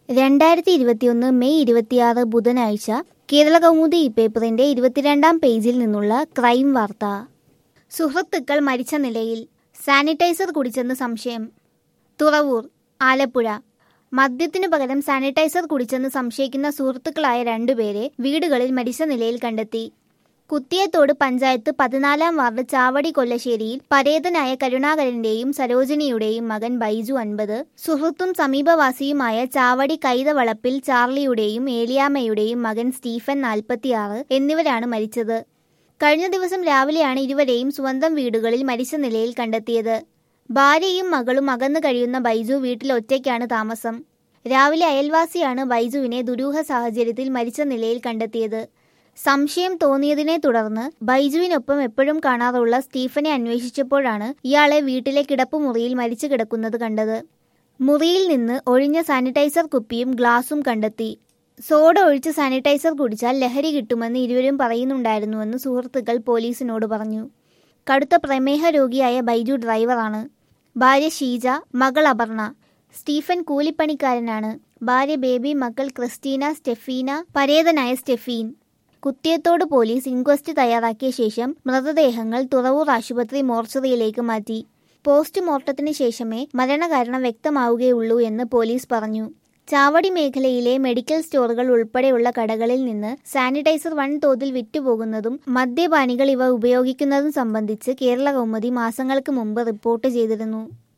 രണ്ടായിരത്തി ഇരുപത്തിയൊന്ന് മെയ് ഇരുപത്തിയാറ് ബുധനാഴ്ച കേരള കൗമുദി ഈ പേപ്പറിന്റെ ഇരുപത്തിരണ്ടാം പേജിൽ നിന്നുള്ള ക്രൈം വാർത്ത സുഹൃത്തുക്കൾ മരിച്ച നിലയിൽ സാനിറ്റൈസർ കുടിച്ചെന്ന് സംശയം തുറവൂർ ആലപ്പുഴ മദ്യത്തിനു പകരം സാനിറ്റൈസർ കുടിച്ചെന്ന് സംശയിക്കുന്ന സുഹൃത്തുക്കളായ രണ്ടുപേരെ വീടുകളിൽ മരിച്ച നിലയിൽ കണ്ടെത്തി കുത്തിയത്തോട് പഞ്ചായത്ത് പതിനാലാം വാർഡ് ചാവടി കൊല്ലശ്ശേരിയിൽ പരേതനായ കരുണാകരന്റെയും സരോജിനിയുടെയും മകൻ ബൈജു അൻപത് സുഹൃത്തും സമീപവാസിയുമായ ചാവടി കൈതവളപ്പിൽ ചാർലിയുടെയും ഏലിയാമ്മയുടെയും മകൻ സ്റ്റീഫൻ നാൽപ്പത്തിയാറ് എന്നിവരാണ് മരിച്ചത് കഴിഞ്ഞ ദിവസം രാവിലെയാണ് ഇരുവരെയും സ്വന്തം വീടുകളിൽ മരിച്ച നിലയിൽ കണ്ടെത്തിയത് ഭാര്യയും മകളും അകന്നു കഴിയുന്ന ബൈജു വീട്ടിൽ ഒറ്റയ്ക്കാണ് താമസം രാവിലെ അയൽവാസിയാണ് ബൈജുവിനെ ദുരൂഹ സാഹചര്യത്തിൽ മരിച്ച നിലയിൽ കണ്ടെത്തിയത് സംശയം തോന്നിയതിനെ തുടർന്ന് ബൈജുവിനൊപ്പം എപ്പോഴും കാണാറുള്ള സ്റ്റീഫനെ അന്വേഷിച്ചപ്പോഴാണ് ഇയാളെ വീട്ടിലെ കിടപ്പുമുറിയിൽ മരിച്ചു കിടക്കുന്നത് കണ്ടത് മുറിയിൽ നിന്ന് ഒഴിഞ്ഞ സാനിറ്റൈസർ കുപ്പിയും ഗ്ലാസും കണ്ടെത്തി സോഡ ഒഴിച്ച് സാനിറ്റൈസർ കുടിച്ചാൽ ലഹരി കിട്ടുമെന്ന് ഇരുവരും പറയുന്നുണ്ടായിരുന്നുവെന്ന് സുഹൃത്തുക്കൾ പോലീസിനോട് പറഞ്ഞു കടുത്ത പ്രമേഹ രോഗിയായ ബൈജു ഡ്രൈവറാണ് ഭാര്യ ഷീജ മകൾ അപർണ സ്റ്റീഫൻ കൂലിപ്പണിക്കാരനാണ് ഭാര്യ ബേബി മക്കൾ ക്രിസ്റ്റീന സ്റ്റെഫീന പരേതനായ സ്റ്റെഫീൻ കുത്തിയത്തോട് പോലീസ് ഇൻക്വസ്റ്റ് തയ്യാറാക്കിയ ശേഷം മൃതദേഹങ്ങൾ തുറവൂർ ആശുപത്രി മോർച്ചറിയിലേക്ക് മാറ്റി പോസ്റ്റ്മോർട്ടത്തിന് ശേഷമേ മരണകാരണം വ്യക്തമാവുകയുള്ളൂ എന്ന് പോലീസ് പറഞ്ഞു ചാവടി മേഖലയിലെ മെഡിക്കൽ സ്റ്റോറുകൾ ഉൾപ്പെടെയുള്ള കടകളിൽ നിന്ന് സാനിറ്റൈസർ വൻതോതിൽ വിറ്റുപോകുന്നതും മദ്യപാനികൾ ഇവ ഉപയോഗിക്കുന്നതും സംബന്ധിച്ച് കേരള കൗമുദി മാസങ്ങൾക്ക് മുമ്പ് റിപ്പോർട്ട് ചെയ്തിരുന്നു